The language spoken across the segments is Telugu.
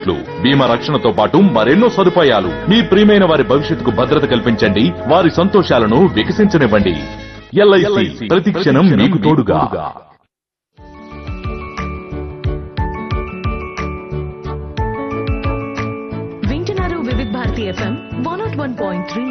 లు, బీమా రక్షణతో పాటు మరెన్నో సదుపాయాలు మీ ప్రియమైన వారి భవిష్యత్తుకు భద్రత కల్పించండి వారి సంతోషాలను వికసించనివ్వండి ఎల్ఐసి ప్రతి క్షణం మీకు తోడుగా వింటున్నారు Vividh Bharati FM one nought one point three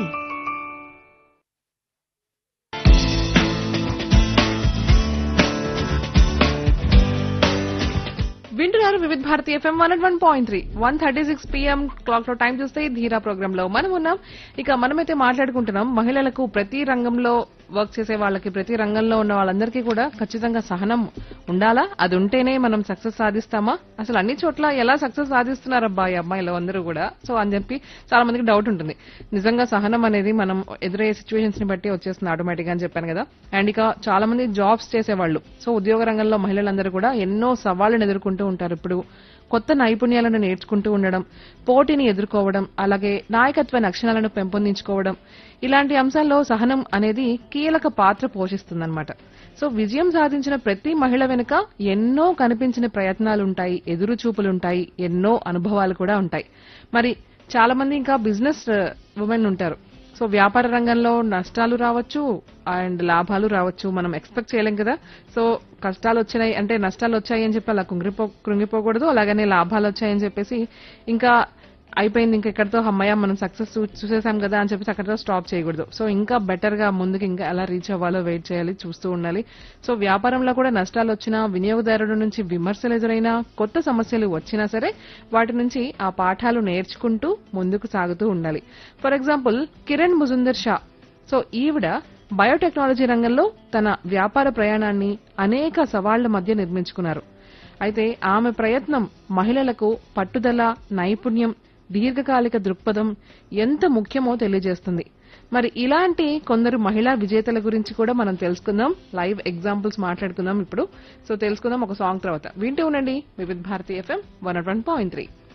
వింటున్నారు Vividh Bharati FM one one point three one thirty six PM clock లో టైం చూస్తే ధీరా ప్రోగ్రామ్ లో మనం ఉన్నాం ఇక మనమైతే మాట్లాడుకుంటున్నాం మహిళలకు ప్రతి రంగంలో వర్క్ చేసే వాళ్ళకి ప్రతి రంగంలో ఉన్న వాళ్ళందరికీ కూడా ఖచ్చితంగా సహనం ఉండాలా అది ఉంటేనే మనం సక్సెస్ సాధిస్తామా అసలు అన్ని చోట్ల ఎలా సక్సెస్ సాధిస్తున్నారబ్బా ఈ అమ్మాయిలు అందరూ కూడా సో అని చెప్పి చాలా మందికి డౌట్ ఉంటుంది నిజంగా సహనం అనేది మనం ఎదురయ్యే సిచ్యువేషన్స్ ని బట్టి వచ్చేస్తుంది ఆటోమేటిక్ గా అని చెప్పాను కదా అండ్ ఇక చాలా మంది జాబ్స్ చేసేవాళ్ళు సో ఉద్యోగ రంగంలో మహిళలందరూ కూడా ఎన్నో సవాళ్లను ఎదుర్కొంటూ ఉంటారు ఇప్పుడు కొత్త నైపుణ్యాలను నేర్చుకుంటూ ఉండడం పోటీని ఎదుర్కోవడం అలాగే నాయకత్వ లక్షణాలను పెంపొందించుకోవడం ఇలాంటి అంశాల్లో సహనం అనేది కీలక పాత్ర పోషిస్తుందన్నమాట సో విజయం సాధించిన ప్రతి మహిళ వెనుక ఎన్నో కనిపించిన ప్రయత్నాలుంటాయి ఎదురు చూపులుంటాయి ఎన్నో అనుభవాలు కూడా ఉంటాయి మరి చాలా మంది ఇంకా బిజినెస్ ఉమెన్ ఉంటారు సో వ్యాపార రంగంలో నష్టాలు రావచ్చు అండ్ లాభాలు రావచ్చు మనం ఎక్స్పెక్ట్ చేయలేం కదా సో కష్టాలు వచ్చినాయి అంటే నష్టాలు వచ్చాయి అని చెప్పి అలా కృంగిపో కృంగిపోకూడదు అలాగనే లాభాలు వచ్చాయని చెప్పేసి ఇంకా అయిపోయింది ఇంకా ఇక్కడతో అమ్మయ్య మనం సక్సెస్ చూసేసాం కదా అని చెప్పేసి అక్కడతో స్టాప్ చేయకూడదు సో ఇంకా బెటర్ గా ముందుకు ఇంకా ఎలా రీచ్ అవ్వాలో వెయిట్ చేయాలి చూస్తూ ఉండాలి సో వ్యాపారంలో కూడా నష్టాలు వచ్చినా వినియోగదారుల నుంచి విమర్శలు ఎదురైనా కొత్త సమస్యలు వచ్చినా సరే వాటి నుంచి ఆ పాఠాలు నేర్చుకుంటూ ముందుకు సాగుతూ ఉండాలి for example Kiran Mazumdar Shaw so ఈవిడ బయోటెక్నాలజీ రంగంలో తన వ్యాపార ప్రయాణాన్ని అనేక సవాళ్ల మధ్య నిర్మించుకున్నారు అయితే ఆమె ప్రయత్నం మహిళలకు పట్టుదల నైపుణ్యం దీర్ఘకాలిక దృక్పథం ఎంత ముఖ్యమో తెలియజేస్తుంది మరి ఇలాంటి కొందరు మహిళా విజేతల గురించి కూడా మనం తెలుసుకుందాం లైవ్ ఎగ్జాంపుల్స్ మాట్లాడుకుందాం ఇప్పుడు సో తెలుసుకుందాం ఒక సాంగ్ తర్వాత వింటూ ఉండండి Vividh Bharati FM one one point three